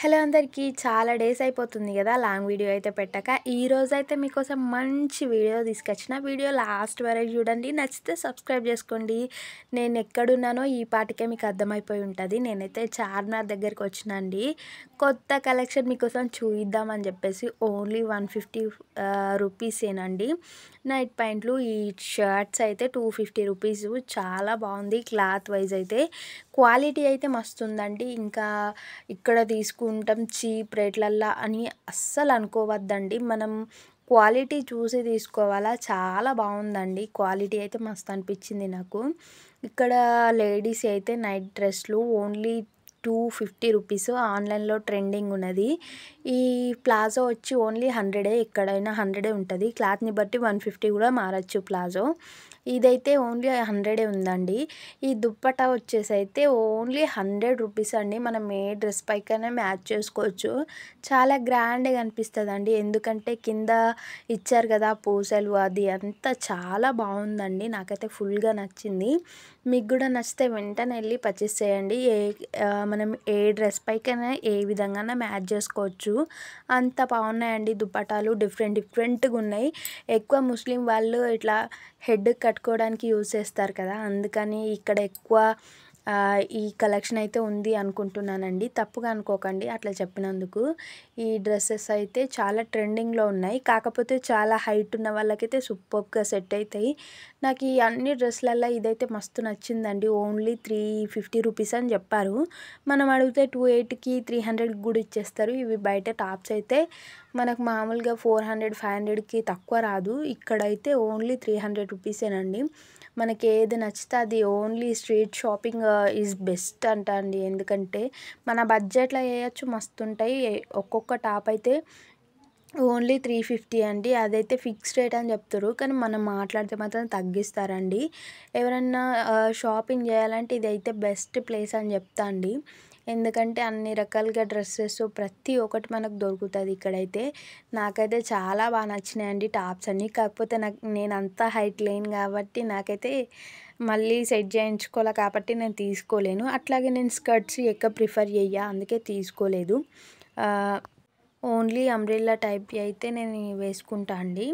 hello అందరికీ చాలా days అయిపోతుంది కదా లాంగ్ వీడియో అయితే పెట్టాక ఈరోజు అయితే మీకోసం మంచి వీడియో తీసుకొచ్చిన వీడియో లాస్ట్ వరకు చూడండి నచ్చితే సబ్స్క్రైబ్ చేసుకోండి నేను ఎక్కడున్నానో ఈ పాటికే మీకు అర్థమైపోయి ఉంటుంది నేనైతే చార్మినార్ దగ్గరికి వచ్చిన అండి కొత్త కలెక్షన్ మీకోసం చూయిద్దామని చెప్పేసి ఓన్లీ వన్ ఫిఫ్టీ రూపీసేనండి నైట్ ప్యాంట్లు ఈ షర్ట్స్ అయితే టూ ఫిఫ్టీ రూపీస్ చాలా బాగుంది క్లాత్ వైజ్ అయితే క్వాలిటీ అయితే మస్తు ఉందండి ఇంకా ఇక్కడ తీసుకుంటాం చీప్ రేట్లల్లా అని అస్సలు అనుకోవద్దండి మనం క్వాలిటీ చూసి తీసుకోవాలా చాలా బాగుందండి క్వాలిటీ అయితే మస్తు అనిపించింది నాకు ఇక్కడ లేడీస్ అయితే నైట్ డ్రెస్లు ఓన్లీ టూ ఫిఫ్టీ రూపీస్ ఆన్లైన్లో ట్రెండింగ్ ఉన్నది ఈ ప్లాజో వచ్చి ఓన్లీ హండ్రెడే ఎక్కడైనా హండ్రెడే ఉంటుంది క్లాత్ని బట్టి వన్ ఫిఫ్టీ కూడా మారచ్చు ప్లాజో ఇదైతే ఓన్లీ హండ్రెడే ఉందండి ఈ దుప్పటా వచ్చేసి అయితే ఓన్లీ హండ్రెడ్ రూపీస్ అండి మనం ఏ డ్రెస్ పైకైనా మ్యాచ్ చేసుకోవచ్చు చాలా గ్రాండ్గా అనిపిస్తుంది అండి ఎందుకంటే కింద ఇచ్చారు కదా పూసలు అది అంతా చాలా బాగుందండి నాకైతే ఫుల్గా నచ్చింది మీకు కూడా నచ్చితే వెంటనే వెళ్ళి పర్చేస్ చేయండి ఏ మనం ఏ డ్రెస్ పైకైనా ఏ విధంగా మ్యాచ్ చేసుకోవచ్చు అంత బాగున్నాయండి దుప్పటాలు డిఫరెంట్ డిఫరెంట్గా ఉన్నాయి ఎక్కువ ముస్లిం వాళ్ళు ఇట్లా హెడ్ కట్టుకోవడానికి యూజ్ చేస్తారు కదా అందుకని ఇక్కడ ఎక్కువ ఈ కలెక్షన్ అయితే ఉంది అనుకుంటున్నానండి తప్పుగా అనుకోకండి అట్లా చెప్పినందుకు ఈ డ్రెస్సెస్ అయితే చాలా ట్రెండింగ్లో ఉన్నాయి కాకపోతే చాలా హైట్ ఉన్న వాళ్ళకైతే సూపర్గా సెట్ అవుతాయి నాకు ఈ అన్ని డ్రెస్లల్లో ఇదైతే మస్తు నచ్చిందండి ఓన్లీ త్రీ ఫిఫ్టీ రూపీస్ అని చెప్పారు మనం అడిగితే టూ ఎయిట్కి త్రీ హండ్రెడ్కి కూడా ఇచ్చేస్తారు ఇవి బయట టాప్స్ అయితే మనకు మామూలుగా ఫోర్ హండ్రెడ్ ఫైవ్ హండ్రెడ్కి తక్కువ రాదు ఇక్కడైతే ఓన్లీ త్రీ హండ్రెడ్ రూపీసేనండి మనకి ఏది నచ్చితే అది only street shopping is best అంట అండి ఎందుకంటే మన బడ్జెట్లో వేయచ్చు మస్తు ఉంటాయి ఒక్కొక్క టాప్ అయితే ఓన్లీ త్రీ ఫిఫ్టీ అండి అదైతే ఫిక్స్ రేట్ అని చెప్తారు కానీ మనం మాట్లాడితే మాత్రం తగ్గిస్తారండి ఎవరన్నా షాపింగ్ చేయాలంటే ఇదైతే బెస్ట్ ప్లేస్ అని చెప్తా అండి ఎందుకంటే అన్ని రకాలుగా డ్రెస్సెస్ ప్రతి ఒక్కటి మనకు దొరుకుతుంది ఇక్కడైతే నాకైతే చాలా బాగా నచ్చినాయండి టాప్స్ అన్నీ కాకపోతే నాకు నేను అంత హైట్ లేను కాబట్టి నాకైతే మళ్ళీ సెట్ చేయించుకోవాలి కాబట్టి నేను తీసుకోలేను అట్లాగే నేను స్కర్ట్స్ ఎక్కువ ప్రిఫర్ చెయ్య అందుకే తీసుకోలేదు ఓన్లీ అంబ్రెల్లా టైప్ అయితే నేను వేసుకుంటా అండి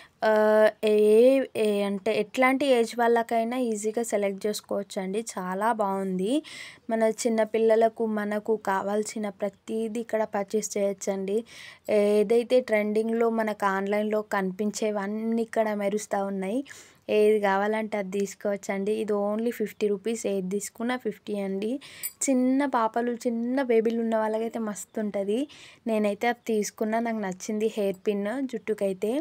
ఏ అంటే ఎట్లాంటి ఏజ్ వాళ్ళకైనా ఈజీగా సెలెక్ట్ చేసుకోవచ్చు అండి చాలా బాగుంది మన చిన్నపిల్లలకు మనకు కావాల్సిన ప్రతిదీ ఇక్కడ పర్చేస్ చేయొచ్చండి ఏదైతే ట్రెండింగ్లో మనకు ఆన్లైన్లో కనిపించేవన్నీ ఇక్కడ మెరుస్తూ ఉన్నాయి ఏది కావాలంటే అది తీసుకోవచ్చండి ఇది ఓన్లీ ఫిఫ్టీ రూపీస్ ఏది తీసుకున్నా ఫిఫ్టీ అండి చిన్న పాపలు చిన్న బేబీలు ఉన్న వాళ్ళకైతే మస్తు ఉంటుంది నేనైతే అది తీసుకున్నా నాకు నచ్చింది హెయిర్ పిన్ జుట్టుకైతే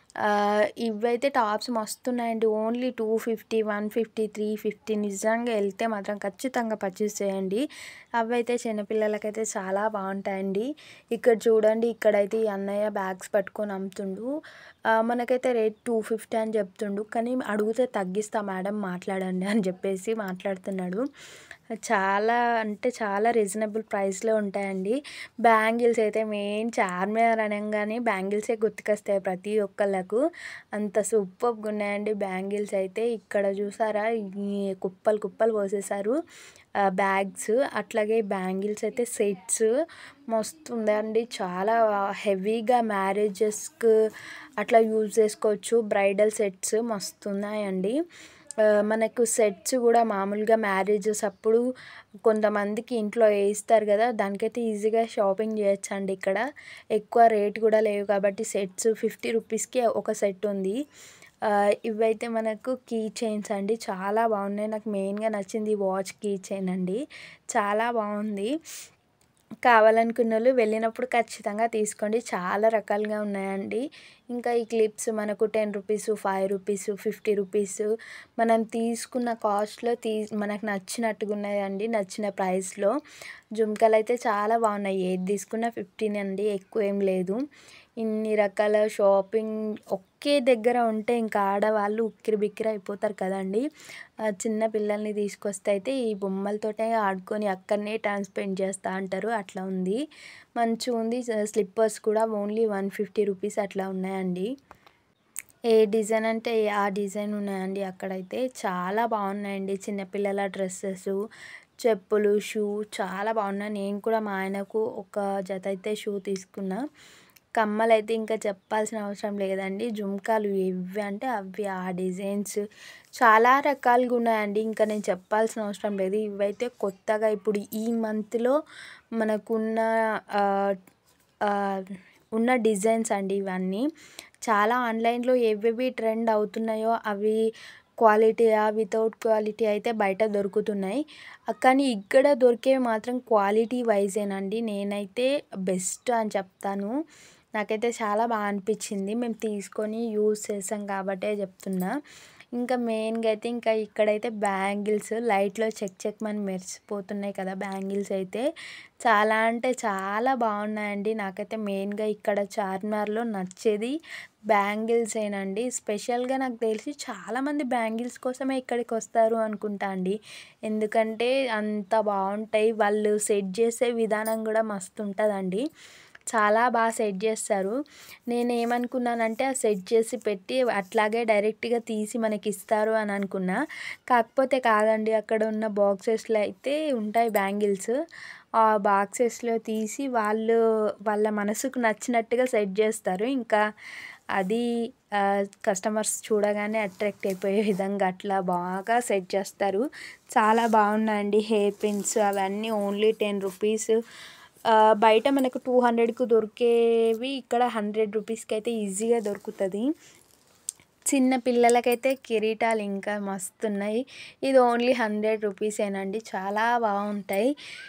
ఇవైతే టాప్స్ మస్తున్నాయండి only two fifty one fifty three fifty నిజంగా వెళ్తే మాత్రం ఖచ్చితంగా పర్చేస్ చేయండి అవైతే చిన్నపిల్లలకైతే చాలా బాగుంటాయండి ఇక్కడ చూడండి ఇక్కడైతే ఈ అన్నయ్య బ్యాగ్స్ పట్టుకొని అమ్ముతుండు మనకైతే రేట్ టూ ఫిఫ్టీ అని చెప్తుండు కానీ అడిగితే తగ్గిస్తా మేడం మాట్లాడండి అని చెప్పేసి మాట్లాడుతున్నాడు చాలా అంటే చాలా రీజనబుల్ ప్రైస్లో ఉంటాయండి బ్యాంగిల్స్ అయితే మెయిన్ చార్మినార్ అనగానే బ్యాంగిల్సే గుర్తుకొస్తాయి ప్రతి ఒక్కళ్ళకు అంత సూపర్గా ఉన్నాయండి బ్యాంగిల్స్ అయితే ఇక్కడ చూసారా ఈ కుప్పలు కుప్పలు పోసేసారు బ్యాగ్స్ అట్లాగే బ్యాంగిల్స్ అయితే సెట్స్ మస్తు ఉందండి చాలా హెవీగా మ్యారేజెస్కి అట్లా యూజ్ చేసుకోవచ్చు బ్రైడల్ సెట్స్ మస్తు ఉన్నాయండి మనకు సెట్స్ కూడా మామూలుగా మ్యారేజెస్ అప్పుడు కొంతమందికి ఇంట్లో వేయిస్తారు కదా దానికైతే ఈజీగా షాపింగ్ చేయొచ్చు అండి ఇక్కడ ఎక్కువ రేట్ కూడా లేవు కాబట్టి సెట్స్ ఫిఫ్టీ రూపీస్కి ఒక సెట్ ఉంది ఇవైతే మనకు కీ చైన్స్ అండి చాలా బాగున్నాయి నాకు మెయిన్గా నచ్చింది వాచ్ కీ చైన్ అండి చాలా బాగుంది కావాలనుకున్న వాళ్ళు వెళ్ళినప్పుడు ఖచ్చితంగా తీసుకోండి చాలా రకాలుగా ఉన్నాయండి ఇంకా ఈ క్లిప్స్ మనకు ten rupees five rupees fifty rupees మనం తీసుకున్న కాస్ట్లో తీ మనకు నచ్చినట్టుగా ఉన్నాయండి నచ్చిన ప్రైస్లో జుమ్కాలు అయితే చాలా బాగున్నాయి ఏది తీసుకున్నా ఫిఫ్టీన్ అండి ఎక్కువ ఏం లేదు ఇన్ని రకాల షాపింగ్ ఒకే దగ్గర ఉంటే ఇంకా ఆడవాళ్ళు ఉక్కిరి బిక్కిరి అయిపోతారు కదండి చిన్న పిల్లల్ని తీసుకొస్తే అయితే ఈ బొమ్మలతోటే ఆడుకొని అక్కడనే టైం స్పెండ్ చేస్తూ అంటారు అట్లా ఉంది మంచిగా ఉంది స్లిప్పర్స్ కూడా ఓన్లీ వన్ ఫిఫ్టీ రూపీస్ అట్లా ఉన్నాయండి ఏ డిజైన్ అంటే ఆ డిజైన్ ఉన్నాయండి అక్కడైతే చాలా బాగున్నాయండి చిన్నపిల్లల డ్రెస్సెస్ చెప్పులు షూ చాలా బాగున్నాయి నేను కూడా మా ఆయనకు ఒక జత అయితే షూ తీసుకున్నా కమ్మలు అయితే ఇంకా చెప్పాల్సిన అవసరం లేదండి జుంకాలు ఇవి అంటే అవి ఆ డిజైన్స్ చాలా రకాలుగా ఉన్నాయండి ఇంకా నేను చెప్పాల్సిన అవసరం లేదు ఇవైతే కొత్తగా ఇప్పుడు ఈ మంత్లో మనకున్న ఆ, ఆ, ఉన్న డిజైన్స్ అండి ఇవన్నీ చాలా ఆన్లైన్లో ఏవేవి ట్రెండ్ అవుతున్నాయో అవి క్వాలిటీయా వితౌట్ క్వాలిటీ అయితే బయట దొరుకుతున్నాయి ఆ, కానీ ఇక్కడ దొరికేవి మాత్రం క్వాలిటీ వైజేనండి నేనైతే బెస్ట్ అని చెప్తాను నాకైతే చాలా బాగా అనిపించింది మేము తీసుకొని యూజ్ చేసాం కాబట్టే చెప్తున్నా ఇంకా మెయిన్గా అయితే ఇంకా ఇక్కడైతే బ్యాంగిల్స్ లైట్లో చెక్ చెక్ మని మెరిసిపోతున్నాయి కదా బ్యాంగిల్స్ అయితే చాలా అంటే చాలా బాగున్నాయండి నాకైతే మెయిన్గా ఇక్కడ చార్మినార్లో నచ్చేది బ్యాంగిల్స్ ఏనండి స్పెషల్గా నాకు తెలిసి చాలామంది బ్యాంగిల్స్ కోసమే ఇక్కడికి వస్తారు అనుకుంటా అండి ఎందుకంటే అంత బాగుంటాయి వాళ్ళు సెట్ చేసే విధానం కూడా మస్తు ఉంటుందండి చాలా బాగా సెట్ చేస్తారు నేను ఏమనుకున్నానంటే ఆ సెట్ చేసి పెట్టి అట్లాగే డైరెక్ట్గా తీసి మనకి ఇస్తారు అని అనుకున్నా కాకపోతే కాదండి అక్కడ ఉన్న బాక్సెస్లో అయితే ఉంటాయి బ్యాంగిల్స్ ఆ బాక్సెస్లో తీసి వాళ్ళు వాళ్ళ మనసుకు నచ్చినట్టుగా సెట్ చేస్తారు ఇంకా అది కస్టమర్స్ చూడగానే అట్రాక్ట్ అయిపోయే విధంగా అట్లా బాగా సెట్ చేస్తారు చాలా బాగున్నాయండి హెయిర్ పిన్స్ అవన్నీ ఓన్లీ టెన్ రూపీస్ బయట మనకు టూ హండ్రెడ్కి దొరికేవి ఇక్కడ హండ్రెడ్ రూపీస్కి అయితే ఈజీగా దొరుకుతుంది చిన్న పిల్లలకైతే కిరీటాలు ఇంకా మస్తు ఉన్నాయి ఇది ఓన్లీ హండ్రెడ్ రూపీసేనండి చాలా బాగుంటాయి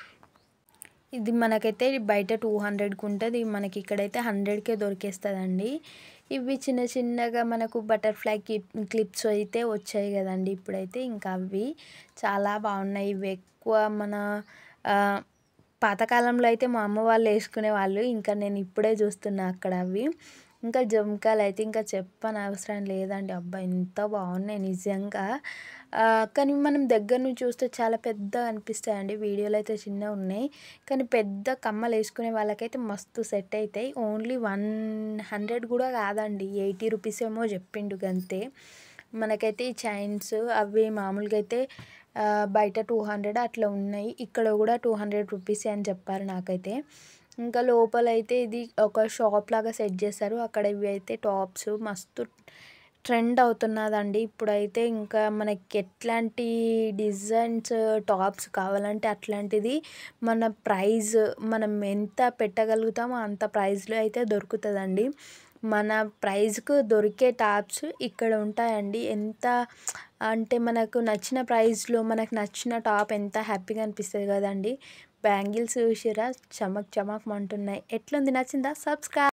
ఇది మనకైతే బయట టూ హండ్రెడ్కి ఉంటుంది మనకి ఇక్కడైతే హండ్రెడ్కే దొరికేస్తుందండి ఇవి చిన్న చిన్నగా మనకు బటర్ఫ్లై క్లిప్ క్లిప్స్ అయితే వచ్చాయి కదండి ఇప్పుడైతే ఇంకా అవి చాలా బాగున్నాయి ఇవి ఎక్కువ మన ఆ, పాతకాలంలో అయితే మా అమ్మ వాళ్ళు వేసుకునే వాళ్ళు ఇంకా నేను ఇప్పుడే చూస్తున్నా అక్కడ అవి ఇంకా జుంకాలు అయితే ఇంకా చెప్పని అవసరం లేదండి అబ్బా ఎంత బాగున్నాయి నిజంగా ఆ, కానీ మనం దగ్గర నుంచి చూస్తే చాలా పెద్దగా అనిపిస్తాయండి వీడియోలో అయితే చిన్నగా ఉన్నాయి కానీ పెద్ద కమ్మలు వేసుకునే వాళ్ళకైతే మస్తు సెట్ అవుతాయి ఓన్లీ వన్ హండ్రెడ్ కూడా కాదండి ఎయిటీ రూపీస్ ఏమో చెప్పిండు గంతే మనకైతే ఈ చైన్స్ అవి మామూలుగా అయితే ఆ, బయట టూ హండ్రెడ్ అట్లా ఉన్నాయి ఇక్కడ కూడా టూ హండ్రెడ్ రూపీస్ అని చెప్పారు నాకైతే ఇంకా లోపల అయితే ఇది ఒక షాప్ లాగా సెట్ చేశారు అక్కడ ఇవి అయితే టాప్స్ మస్తు ట్రెండ్ అవుతున్నదండి ఇప్పుడైతే ఇంకా మనకి ఎట్లాంటి డిజైన్స్ టాప్స్ కావాలంటే అట్లాంటిది మన ప్రైస్ మనం ఎంత పెట్టగలుగుతామో అంత ప్రైస్లో అయితే దొరుకుతుందండి మన ప్రైస్కు దొరికే టాప్స్ ఇక్కడ ఉంటాయండి ఎంత అంటే మనకు నచ్చిన ప్రైస్లో మనకు నచ్చిన టాప్ ఎంత హ్యాపీగా అనిపిస్తుంది కదండి బ్యాంగిల్స్ చూసిరా చమక్ చమక్ అంటున్నాయి ఎట్లుంది నచ్చిందా సబ్స్క్రైబ్